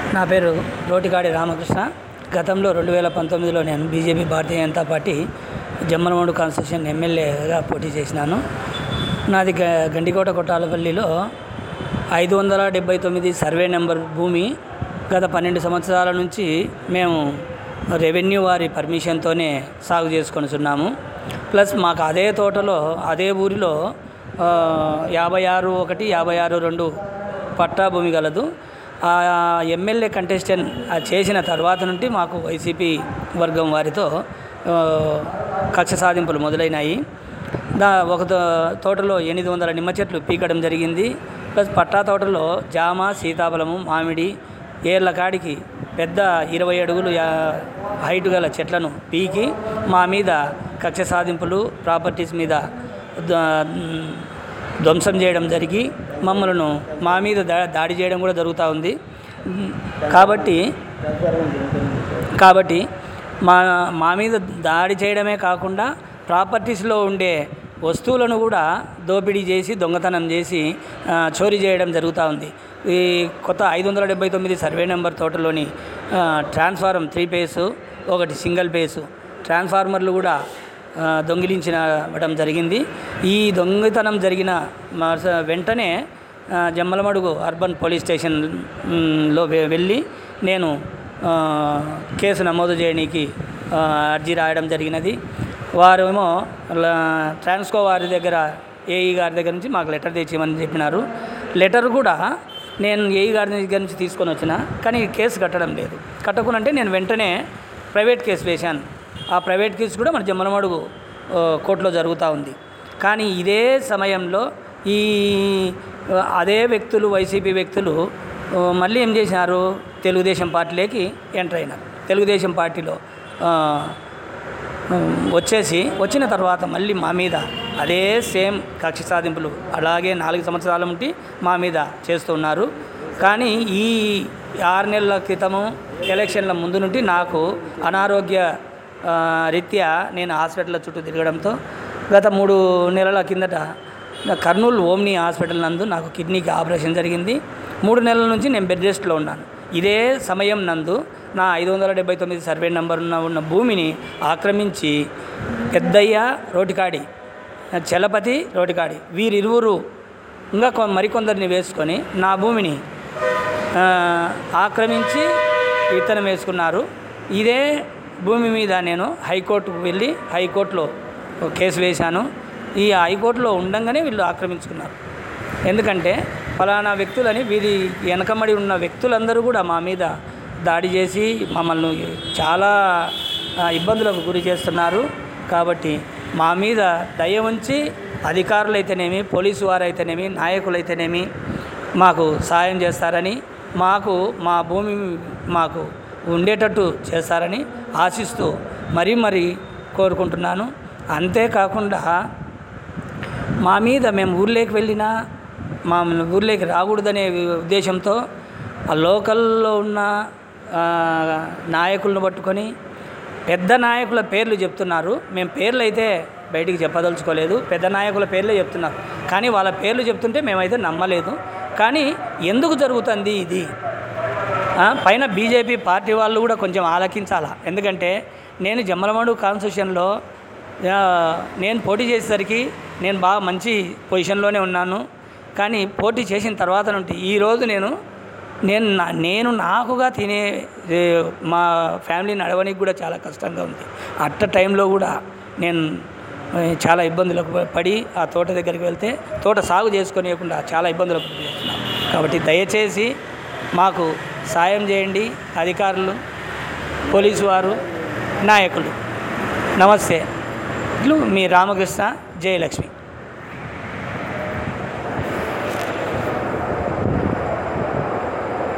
నా పేరు రోటిగాడి రామకృష్ణ గతంలో రెండు వేల పంతొమ్మిదిలో నేను BJP Bharatiya Janata Party Jammalamadugu constitution ఎమ్మెల్యేగా పోటీ చేసినాను నాది గ గండికోట కొట్టాలపల్లిలో ఐదు వందల డెబ్బై తొమ్మిది సర్వే నెంబర్ భూమి గత పన్నెండు సంవత్సరాల నుంచి మేము రెవెన్యూ వారి పర్మిషన్తోనే సాగు చేసుకొనిచున్నాము ప్లస్ మాకు అదే తోటలో అదే ఊరిలో ఆ, యాభై ఆరు ఒకటి యాభై ఆరు రెండు పట్టా భూమి గలదు ఆ ఎమ్మెల్యే కంటెస్టెంట్ చేసిన తర్వాత నుండి మాకు వైసీపీ వర్గం వారితో ఆ, కక్ష సాధింపులు మొదలైనాయి దా ఒక తో- తోటలో ఎనిమిది వందల నిమ్మ చెట్లు పీకడం జరిగింది ప్లస్ పట్టా తోటలో జామ సీతాఫలము మామిడి ఏళ్ళ కాడికి పెద్ద ఇరవై అడుగులు యా- హైట్ గల చెట్లను పీకి మా మీద కక్ష సాధింపులు ప్రాపర్టీస్ మీద ద- ధ్వంసం చేయడం జరిగి మమ్మలను మా మీద దా దాడి చేయడం కూడా జరుగుతూ ఉంది కాబట్టి కాబట్టి మా మా మీద దాడి చేయడమే కాకుండా ప్రాపర్టీస్లో ఉండే వస్తువులను కూడా దోపిడీ చేసి దొంగతనం చేసి ఆ, చోరీ చేయడం జరుగుతూ ఉంది ఈ కొత్త ఐదు వందల డెబ్బై తొమ్మిది సర్వే నెంబర్ తోటలోని ఆ, ట్రాన్స్ఫారం త్రీ పేసు ఒకటి సింగిల్ పేసు ట్రాన్స్ఫార్మర్లు కూడా ఆ, దొంగిలించడం జరిగింది ఈ దొంగతనం జరిగిన మరుస- వెంటనే ఆ, జమ్మలమడుగు అర్బన్ పోలీస్ స్టేషన్ మ్, లో వె- వెళ్ళి నేను ఆ, కేసు నమోదు చేయడానికి ఆ, అర్జీ రాయడం జరిగినది వారేమో ల- ట్రాన్స్కో వారి దగ్గర ఏఈ గారి దగ్గర నుంచి మాకు లెటర్ తెచ్చిమని చెప్పినారు లెటర్ కూడా నేను ఏఈ గారి దగ్గర నుంచి తీసుకొని వచ్చిన కానీ కేసు కట్టడం లేదు కట్టకునంటే నేను వెంటనే ప్రైవేట్ కేసు వేశాను ఆ ప్రైవేట్ కేసు కూడా మన జమ్మలమడుగు ఆ, కోర్టులో జరుగుతూ ఉంది కానీ ఇదే సమయంలో ఈ ఆ, అదే వ్యక్తులు వైసీపీ వ్యక్తులు ఆ, మళ్ళీ ఏం చేసినారు తెలుగుదేశం పార్టీలోకి ఎంటర్ అయినారు తెలుగుదేశం పార్టీలో ఆ, ఉమ్, వచ్చేసి వచ్చిన తర్వాత మళ్ళీ మా మీద అదే సేమ్ కక్ష సాధింపులు అలాగే నాలుగు సంవత్సరాల నుండి మా మీద చేస్తున్నారు కానీ ఈ ఆరు నెలల క్రితము ఎలక్షన్ల ముందు నుండి నాకు అనారోగ్య ఆ, రీత్యా నేను హాస్పిటల్ చుట్టూ తిరగడంతో గత మూడు నెలల కిందట నా కర్నూలు ఓమ్ని హాస్పిటల్ నందు నాకు కిడ్నీకి ఆపరేషన్ జరిగింది మూడు నెలల నుంచి నేను బెడ్ రెస్ట్లో ఉన్నాను ఇదే సమయం నందు నా ఐదు వందల డెబ్బై తొమ్మిది సర్వే నంబర్ ఉన్న ఉన్న భూమిని ఆక్రమించి పెద్దయ్య రోటికాడి చలపతి రోటికాడి వీరిరువురు ఇంకా కొ- మరికొందరిని వేసుకొని నా భూమిని ఆ, ఆక్రమించి విత్తనం వేసుకున్నారు ఇదే భూమి మీద నేను హైకోర్టుకు వెళ్ళి హైకోర్టులో ఒక కేసు వేశాను ఈ హైకోర్టులో ఉండంగానే వీళ్ళు ఆక్రమించుకున్నారు ఎందుకంటే ఫలానా వ్యక్తులని వీరి వెనకబడి ఉన్న వ్యక్తులందరూ కూడా మా మీద దాడి చేసి మమ్మల్ని చాలా ఆ, ఇబ్బందులకు గురి చేస్తున్నారు కాబట్టి మా మీద దయ ఉంచి అధికారులైతేనేమి పోలీసు వారైతేనేమి నాయకులైతేనేమి మాకు సాయం చేస్తారని మాకు మా భూమి మాకు ఉండేటట్టు చేస్తారని ఆశిస్తూ మరీ మరీ కోరుకుంటున్నాను అంతేకాకుండా మా మీద మేము ఊర్లోకి వెళ్ళినా మా ఊర్లోకి రాకూడదనే ఉద్దేశంతో ఆ లోకల్లో ఉన్న ఆ, నాయకులను పట్టుకొని పెద్ద నాయకుల పేర్లు చెప్తున్నారు మేము పేర్లు అయితే బయటికి చెప్పదలుచుకోలేదు పెద్ద నాయకుల పేర్లే చెప్తున్నారు కానీ వాళ్ళ పేర్లు చెప్తుంటే మేమైతే నమ్మలేదు కానీ ఎందుకు జరుగుతుంది ఇది ఆ, పైన బీజేపీ పార్టీ వాళ్ళు కూడా కొంచెం ఆలకించాలా ఎందుకంటే నేను జమ్మలమడు కాన్స్టిట్యూషన్లో ఆ, నేను పోటీ చేసేసరికి నేను బాగా మంచి పొజిషన్లోనే ఉన్నాను కానీ పోటీ చేసిన తర్వాత నుండి ఈరోజు నేను నేను నా- నేను నాకుగా తినే ఏ, మా ఫ్యామిలీ నడవడానికి కూడా చాలా కష్టంగా ఉంది అట్ట టైంలో కూడా నేను ఏ, చాలా ఇబ్బందులకు పడి ఆ తోట దగ్గరికి వెళ్తే తోట సాగు చేసుకోనియకుండా చాలా ఇబ్బందులకు గురవుతున్నాను కాబట్టి దయచేసి మాకు సాయం చేయండి అధికారులు పోలీసు వారు నాయకులు నమస్తే ఇట్లు మీ రామకృష్ణ జయలక్ష్మి